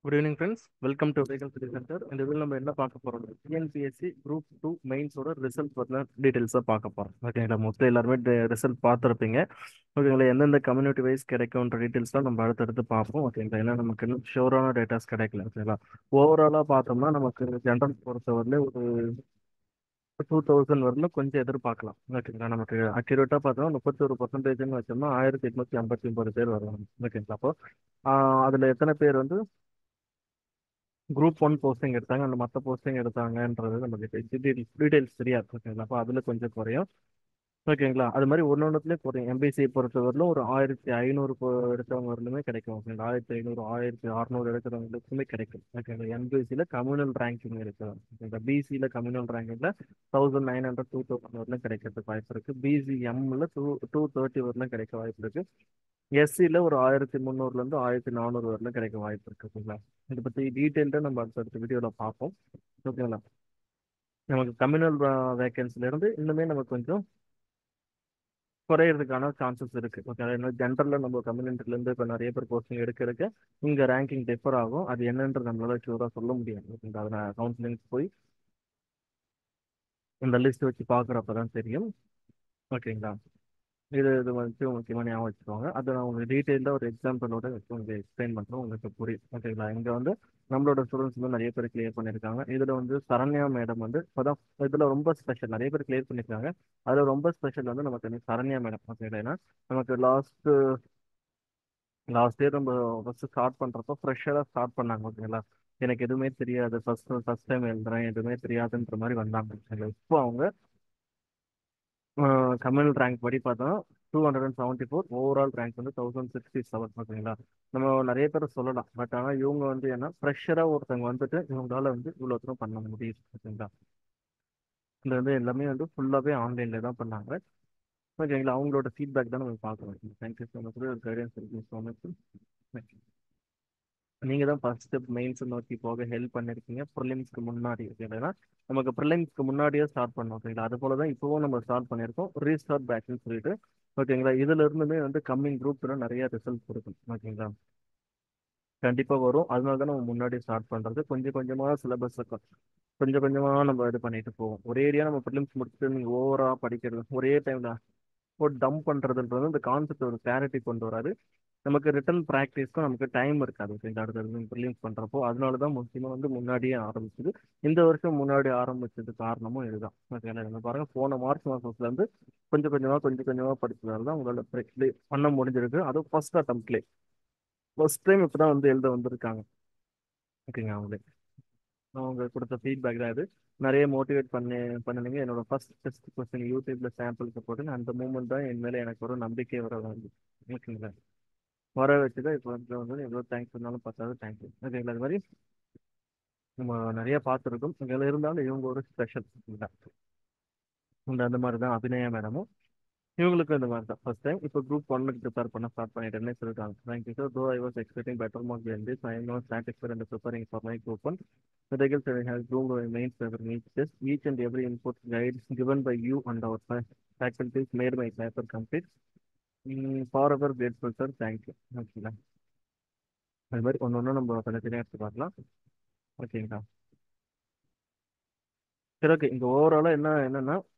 good evening friends welcome to vehicle city centre இந்த இதில் நம்ம என்ன பார்க்க போறோம் டிஎன்பிஎஸ்சி குரூப் டூ மெயின்ஸோட ரிசல்ட் பற்றின டீட்டெயில்ஸாக பார்க்க போகிறோம் ஓகேங்களா மொத்தம் எல்லாருமே ரிசல்ட் பார்த்துருப்பீங்க ஓகேங்களா எந்தெந்த கம்யூனிட்டி வைஸ் கிடைக்கும்ன்ற டீட்டெயில்ஸ்லாம் நம்ம அடுத்தடுத்து பார்ப்போம் ஓகேங்களா ஏன்னா நமக்கு இன்னும் ஷோரான டேட்டாஸ் கிடைக்கல ஓகேங்களா ஓவராலாக பார்த்தோம்னா நமக்கு ஜென்ரல் பொறுத்தவரையில ஒரு டூ தௌசண்ட் வரலும் கொஞ்சம் எதிர்பார்க்கலாம் ஓகேங்களா நமக்கு அக்யூரேட்டாக பார்த்தோம்னா முப்பத்தி ஒரு பர்சன்டேஜ்னு வச்சோம்னா ஆயிரத்தி எட்நூத்தி ஐம்பத்தி ஒன்பது பேர் வருவாங்க ஓகேங்களா அப்போ அதில் எத்தனை பேர் வந்து குரூப் ஒன் போஸ்டிங் எடுத்தாங்க அந்த மற்ற போஸ்டிங் எடுத்தாங்கன்றது நமக்கு டீடைல்ஸ் டீடைல்ஸ் தெரியாது ஓகேங்களா அப்போ அதில் கொஞ்சம் குறையும் ஓகேங்களா அது மாதிரி ஒன்று ஒன்றுத்துலேயும் குறையும் எம்பிசி பொறுத்தவரையிலும் ஒரு ஆயிரத்தி ஐநூறு எடுத்தவங்க வரலுமே கிடைக்கும் ஓகேங்களா ஆயிரத்தி ஐநூறு ஆயிரத்தி அறநூறு எடுக்கிறவங்களுக்குமே கிடைக்கும் ஓகேங்களா எம்பிசியில் கம்யூனல் ரேங்கிங் இருக்குது ஓகேங்களா பிசியில் கம்யூனல் ரேங்கிங்கில் thousand nine hundred two thousand வரலும் கிடைக்கிறதுக்கு வாய்ப்பு இருக்குது பிசிஎம்மில் டூ டூ தேர்ட்டி வரலும் கிடைக்க வாய்ப்பு இருக்குது எஸ்சியில் ஒரு ஆயிரத்தி முந்நூறுலேருந்து ஆயிரத்தி நானூறு வரலும் கிடைக்க வாய்ப்பு இருக்குது ஓகேங்களா இதை பற்றி டீட்டெயில்டாக நம்ம அடுத்தடுத்த வீடியோவில் பார்ப்போம் ஓகேங்களா நமக்கு கம்யூனல் வேகன்சிலேருந்து இன்னுமே நமக்கு கொஞ்சம் குறையிறதுக்கான சான்சஸ் இருக்கு ஓகே இன்னும் ஜென்ரலில் நம்ம கம்யூனிட்டிலேருந்து இப்போ நிறைய பேர் போஸ்டிங் எடுக்க எடுக்க இங்கே ரேங்கிங் டிஃபர் ஆகும் அது என்னன்றது நம்மளால ஷூராக சொல்ல முடியாது ஓகேங்களா அதை நான் கவுன்சிலிங் போய் இந்த லிஸ்ட் வச்சு பார்க்குறப்ப தான் தெரியும் ஓகேங்களா இது இது வந்து முக்கியமாக ஞாபகம் வச்சுக்கோங்க அதை நான் உங்களுக்கு டீட்டெயிலாக ஒரு எக்ஸாம்பிளோட வச்சு உங்களுக்கு எக்ஸ்பிளைன் பண்ணுறோம் உங்களுக்கு புரியும் ஓகேங்களா இங்கே வந்து நம்மளோட ஸ்டூடெண்ட்ஸ் வந்து நிறைய பேர் கிளியர் பண்ணியிருக்காங்க இதில் வந்து சரண்யா மேடம் வந்து இப்போதான் இதில் ரொம்ப ஸ்பெஷல் நிறைய பேர் கிளியர் பண்ணியிருக்காங்க அதில் ரொம்ப ஸ்பெஷல் வந்து நமக்கு வந்து சரண்யா மேடம் ஓகேங்களா ஏன்னா நமக்கு லாஸ்ட்டு லாஸ்ட் இயர் நம்ம ஃபஸ்ட்டு ஸ்டார்ட் பண்ணுறப்போ ஃப்ரெஷ்ஷராக ஸ்டார்ட் பண்ணாங்க ஓகேங்களா எனக்கு எதுவுமே தெரியாது ஃபர்ஸ்ட் ஃபர்ஸ்ட் டைம் எழுதுறேன் எதுவுமே தெரியாதுன்ற மாதிரி வந்தாங்க ஓகேங்களா இப்போ அவங்க கம்யூனல் ரேங்க் படி பார்த்தா two hundred and seventy four overall rank வந்து தௌசண்ட் சிக்ஸ்டி செவன் ஓகேங்களா நம்ம நிறைய பேர் சொல்லலாம் பட் ஆனால் இவங்க வந்து என்ன ப்ரெஷராக ஒருத்தவங்க வந்துட்டு இவங்களால வந்து இவ்வளோ தூரம் பண்ண முடியுது ஓகேங்களா இது வந்து எல்லாமே வந்து ஃபுல்லாகவே ஆன்லைனில் தான் பண்ணாங்க ஓகேங்களா அவங்களோட ஃபீட்பேக் தான் நம்ம பார்க்கணும் தேங்க்யூ ஸோ மச் கைடன்ஸ் இருக்கு ஸோ மச் தேங்க்யூ நீங்கள் தான் ஃபர்ஸ்ட் ஸ்டெப் மெயின்ஸ் நோக்கி போக ஹெல்ப் பண்ணியிருக்கீங்க ப்ரிலிம்ஸ்க்கு முன்னாடி ஓகேங்களா நமக்கு ப்ரிலிம்ஸ்க்கு முன்னாடியே ஸ்டார்ட் பண்ணோம் ஓகேங்களா அது போல தான் இப்போவும் நம்ம ஸ்டார்ட் பண்ணியிருக்கோம் ரீஸ்டார்ட் பேட்ச்னு சொல்லிட்டு ஓகேங்களா இதுல இருந்துமே வந்து கம்மிங் குரூப்ல நிறைய ரிசல்ட் கொடுக்கும் ஓகேங்களா கண்டிப்பாக வரும் அதனால தான் நம்ம முன்னாடி ஸ்டார்ட் பண்ணுறது கொஞ்சம் கொஞ்சமாக சிலபஸ் கொஞ்சம் கொஞ்சமாக நம்ம இது பண்ணிட்டு போவோம் ஒரே ஏரியா நம்ம ப்ரிலிம்ஸ் முடிச்சுட்டு நீங்கள் ஓவராக படிக்கிறது ஒரே டைமில் ஒரு டம்ப் பண்ணுறதுன்றது இந்த கான்செப்ட் ஒரு கிளாரிட்டி கொண்டு வராது நமக்கு ரிட்டன் ப்ராக்டிஸ்க்கும் நமக்கு டைம் இருக்காது ஓகேங்களா அடுத்தது ப்ரிலிம்ஸ் பண்ணுறப்போ அதனால தான் முக்கியமாக வந்து முன்னாடியே ஆரம்பிச்சது இந்த வருஷம் முன்னாடி ஆரம்பிச்சது காரணமும் இதுதான் ஓகேங்களா நம்ம பாருங்கள் போன மார்ச் மாதத்துலேருந்து கொஞ்சம் கொஞ்சமாக கொஞ்சம் கொஞ்சமாக படிச்சதால தான் உங்களால் பண்ண முடிஞ்சிருக்கு அதுவும் ஃபர்ஸ்ட் அட்டம்ப்ட்லே ஃபர்ஸ்ட் டைம் இப்போ தான் வந்து எழுத வந்திருக்காங்க ஓகேங்க அவங்களே அவங்க கொடுத்த ஃபீட்பேக் தான் இது நிறைய மோட்டிவேட் பண்ணி பண்ணுனீங்க என்னோட ஃபர்ஸ்ட் டெஸ்ட் கொஸ்டின் யூடியூப்ல சாம்பிளுக்கு போட்டு அந்த மூமெண்ட் தான் என் மேலே எனக்கு ஒரு நம்பிக்கை வர வந்து ஓகேங்களா வர வச்சு தான் இப்போ வந்து வந்து எவ்வளோ தேங்க்ஸ் இருந்தாலும் பார்த்தாலும் தேங்க்யூ ஓகேங்களா அது மாதிரி நம்ம நிறைய பார்த்துருக்கோம் இதில் இருந்தாலும் இவங்க ஒரு ஸ்பெஷல் இந்த அந்த மாதிரி தான் அபிநயா மேடமும் இவங்களுக்கும் இந்த மாதிரி தான் ஃபர்ஸ்ட் டைம் இப்போ குரூப் ஒன்னுக்கு ப்ரிப்பேர் பண்ண ஸ்டார்ட் பண்ணிட்டேன்னு சொல்லிட்டாங்க thank you sir though I was expecting better mark than this I am not satisfied and preparing for my group one the results I have groomed my main paper needs test each and every input guide given by you and our faculties made my paper complete mm, forever grateful sir thank you ஓகேங்களா அது மாதிரி ஒன்று ஒன்று நம்ம தனித்தனியாக எடுத்து பார்க்கலாம் ஓகேங்களா சரி ஓகே இங்கே ஓவராலாக என்ன என்னன்னா